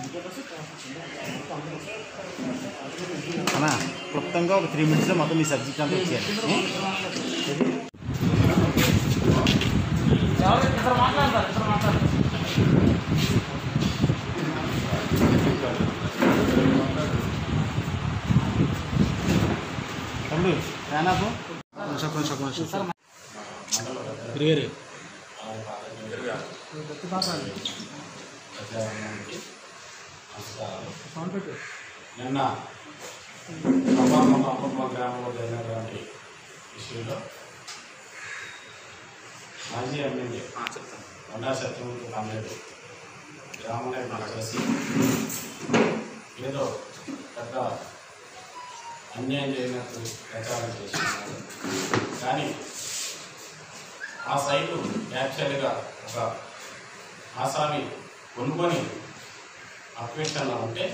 అన్నా క్లుప్తంగా ఒక త్రీ మినిట్స్లో మొత్తం మీ సబ్జెక్ట్ అంతా వచ్చేయాలి ఏ? తమ్ముడు రానాపు కొంచెం కొంచెం కొంచెం తిరిగారు నిన్న అమ్మ అమ్మమ్మ గ్రామంలో జరిగినటువంటి విషయంలో మాజీ ఎమ్మెల్యే కొండా సత్యమూర్తి కామ్రేడ్ గ్రామంలో నాకు కలిసి ఏదో పెద్ద అన్యాయం చేయనట్టు ప్రచారం చేస్తున్నారు కానీ ఆ సైటు యాక్చువల్గా ఒక ఆసామి కొనుక్కొని అక్వేషన్లో ఉంటే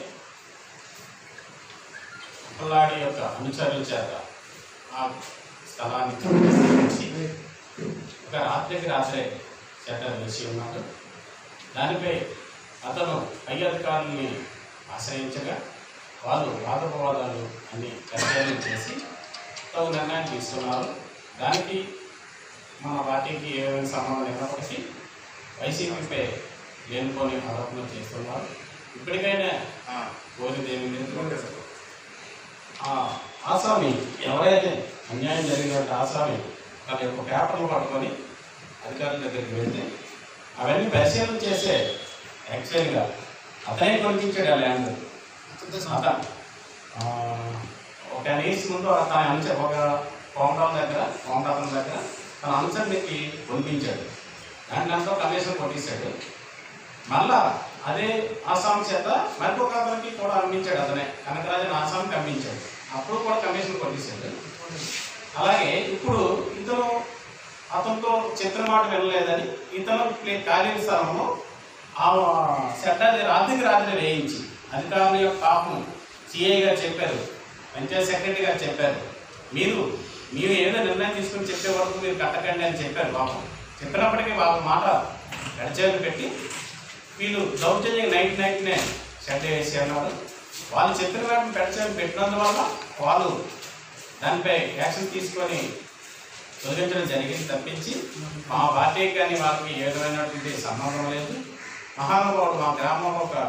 పిల్లాడి యొక్క అనుచరుల చేత ఆ స్థలాన్ని తీసుకొచ్చి ఒక రాత్రికి రాత్రే చట్టం వేసి ఉన్నాడు దానిపై అతను పై అధికారుల్ని ఆశ్రయించగా వాళ్ళు వాదోపవాదాలు అన్ని పరిచయం చేసి తగు నిర్ణయం తీసుకున్నారు దానికి మన పార్టీకి ఏమైనా సంబంధం లేనప్పటికీ వైసీపీపై లేనిపోని ఆరోపణలు చేస్తున్నారు ఇప్పటికైనా కోరిది ఏమి లేదు ఆ ఆసామి ఎవరైతే అన్యాయం జరిగినట్టు ఆసామి తన యొక్క పేపర్లు పట్టుకొని అధికారుల దగ్గరికి వెళ్తే అవన్నీ పరిశీలన చేసే యాక్చువల్గా అతనే కొనిపించాడు ఆ ల్యాండ్ అతను ఆ, ఒక ఇయర్స్ ముందు తన అంచ ఒక కోమటం దగ్గర కోమటం దగ్గర తన అంశానికి కొనిపించాడు దాని అంతా కమిషన్ కొట్టేశాడు మళ్ళా అదే ఆసాం చేత మరొక అతనికి కూడా అమ్మించాడు అతనే కనకరాజన్ ఆసాంకి అమ్మించాడు అప్పుడు కూడా కమిషన్ కొట్టేశాడు అలాగే ఇప్పుడు ఇతను అతనితో చెప్పిన మాట వినలేదని ఇతను ప్లే- ఖాళీ స్థలంలో ఆ సెట్టాది రాత్రికి రాత్రి వేయించి అధికారుల యొక్క పాపం సిఐ గారు చెప్పారు పంచాయత్ సెక్రటరీ గారు చెప్పారు మీరు మీరు ఏదో నిర్ణయం తీసుకుని చెప్పే వరకు మీరు కట్టకండి అని చెప్పారు పాపం చెప్పినప్పటికీ వాళ్ళ మాట గడిచేది పెట్టి వీళ్ళు దౌర్జన్యం నైట్ నైట్నే షెడ్ వేసి అన్నారు వాళ్ళు చెప్పిన వాటిని పెడచేది పెట్టినందువల్ల వాళ్ళు దానిపై యాక్షన్ తీసుకొని తొలగించడం జరిగింది తప్పించి మా పార్టీకి కానీ వాళ్ళకి ఏ విధమైనటువంటి సంబంధం లేదు మహానుభావుడు మా గ్రామంలో ఒక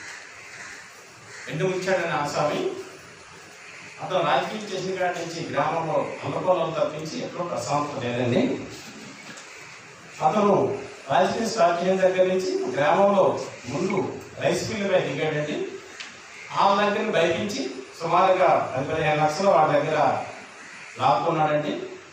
ఎండు ఉంచాడని ఆసామి అతను రాజకీయం చేసిన కాడి నుంచి గ్రామంలో అల్లకోలం తప్పించి ఎక్కడో ప్రశాంతత లేదండి అతను రాజకీయ స్టార్ట్ చేసిన దగ్గర నుంచి గ్రామంలో ముందు రైస్ మిల్లుపై దిగాడండి వాళ్ళ దగ్గర బయటించి సుమారుగా పది పదిహేను లక్షలు వాళ్ళ దగ్గర లాక్కున్నాడండి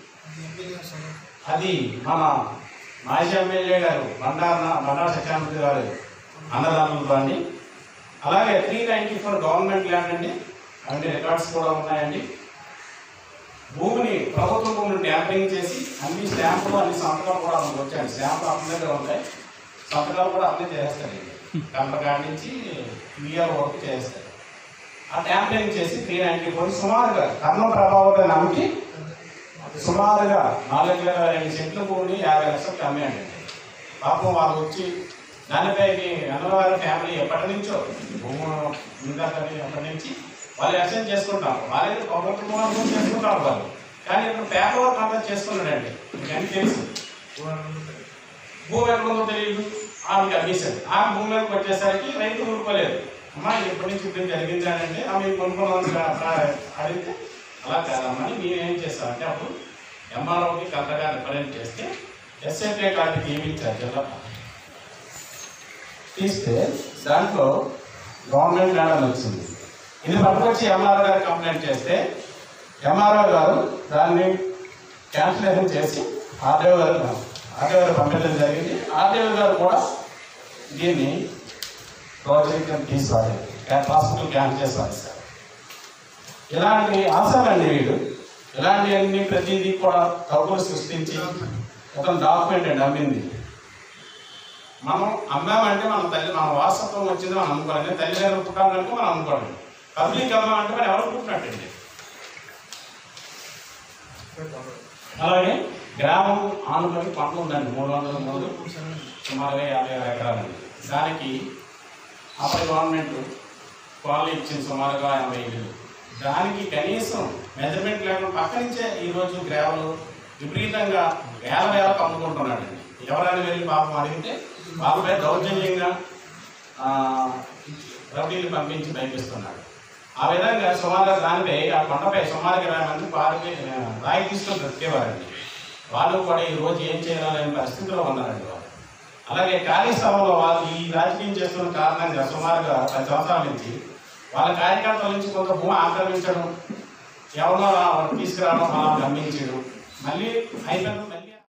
అది మన మాజీ ఎమ్మెల్యే గారు బండార బండార సత్యానంద గారు అన్నదానంలో అండి అలాగే three ninety four government land అండి అవన్నీ రికార్డ్స్ కూడా ఉన్నాయండి భూమిని ప్రభుత్వ భూమిని ట్యాంపరింగ్ చేసి అన్ని స్టాంపులు అన్ని సంతకాలు కూడా మనకు వచ్చాయి స్టాంపులు అతని దగ్గర ఉంటాయి సంతకాలు కూడా అన్నీ చేస్తారండి కంపకాడి నుంచి క్లియర్ వరకు చేస్తారు ఆ ట్యాంపరింగ్ చేసి త్రీ నైంటీ ఫోర్ సుమారుగా కర్ణం ప్రభావం నమ్మకి సుమారుగా నాలుగు వేల రెండు సెంట్ల భూమిని యాభై లక్షలకు అమ్మాయండి పాపం వాళ్ళు వచ్చి దానిపై అన్నవారి ఫ్యామిలీ ఎప్పటి నుంచో భూమి ఉందని అప్పటి నుంచి వాళ్ళు ఎక్స్చేంజ్ చేసుకుంటారు వాళ్ళే ప్రభుత్వం మూలం చేసుకుంటారు వాళ్ళు కానీ ఇప్పుడు పేపర్ వర్క్ అంతా చేసుకున్నాడండి మీకు తెలుసు భూమి ఎక్కడ ఉందో తెలియదు ఆమెకి అమ్మేశాడు ఆమె భూమి మీదకి వచ్చేసరికి రైతు ఊరుకోలేదు అమ్మా ఎప్పటి నుంచి ఇప్పుడు జరిగింది అని అంటే ఆమె కొనుక్కున్నాను అడిగితే అలా కాదమ్మా అని మేము ఏం చేస్తామంటే అప్పుడు ఎంఆర్ఓకి కరెక్ట్గా రిప్రజెంట్ చేస్తే ఎస్ఎఫ్ఏ కార్డుకి ఏమి ఇచ్చారు జిల్లా తీస్తే దాంట్లో గవర్నమెంట్ ల్యాండ్ అని వచ్చింది ఇది పట్టుకొచ్చి ఎంఆర్ఓ గారు కంప్లైంట్ చేస్తే ఎంఆర్ఓ గారు దాన్ని క్యాన్సిలేషన్ చేసి ఆర్డీఓ గారు ఆర్డీఓ గారు పంపించడం జరిగింది ఆర్డీఓ గారు కూడా దీన్ని ప్రాజెక్ట్ తీసి వాడారు హాస్పిటల్ క్యాన్సిల్ చేసి వాడేశారు ఇలాంటి ఆశాలండి వీడు ఇలాంటివన్నీ ప్రతిదీ కూడా తప్పులు సృష్టించి ఒక డాక్యుమెంట్ అండి అమ్మింది మనం అమ్మామంటే మన తల్లి మన వారసత్వం వచ్చింది మనం అమ్ముకోవాలి తల్లిదండ్రులు పుట్టాం కనుక మనం అమ్ముకోవాలి పబ్లిక్ అమ్మామంటే మనం ఎవరు పుట్టినట్టండి అలాగే గ్రామం ఆనుకొని పంటలు ఉందండి మూడు వందల మూడు సుమారుగా యాభై ఆరు ఎకరాలు దానికి అప్పటి గవర్నమెంట్ కాలనీ ఇచ్చింది సుమారుగా ఎనభై ఇల్లు దానికి కనీసం మెజర్మెంట్ లేకుండా పక్క నుంచే ఈరోజు గ్రావెలు విపరీతంగా వేల వేలకు అమ్ముకుంటున్నాడండి ఎవరైనా వెళ్ళి పాపం అడిగితే వాళ్ళపై దౌర్జన్యంగా ఆ, రౌడీలు పంపించి భయపిస్తున్నాడు ఆ విధంగా సుమారుగా దానిపై ఆ కొండపై సుమారుగా ఇరవై మంది పారికి ఆ, రాయి తీసుకొని బ్రతికేవారండి వాళ్ళు కూడా ఈ రోజు ఏం చేయాలనే పరిస్థితిలో ఉన్నారండి వాళ్ళు అలాగే ఖాళీ స్థలంలో వాళ్ళు ఈ రాజకీయం చేస్తున్న కారణంగా సుమారుగా పది సంవత్సరాల నుంచి వాళ్ళ కార్యకర్తల నుంచి కొంత భూమి ఆక్రమించడం ఎవరినో తీసుకురావడం అలా గమనించడం మళ్ళీ అయిపోయింది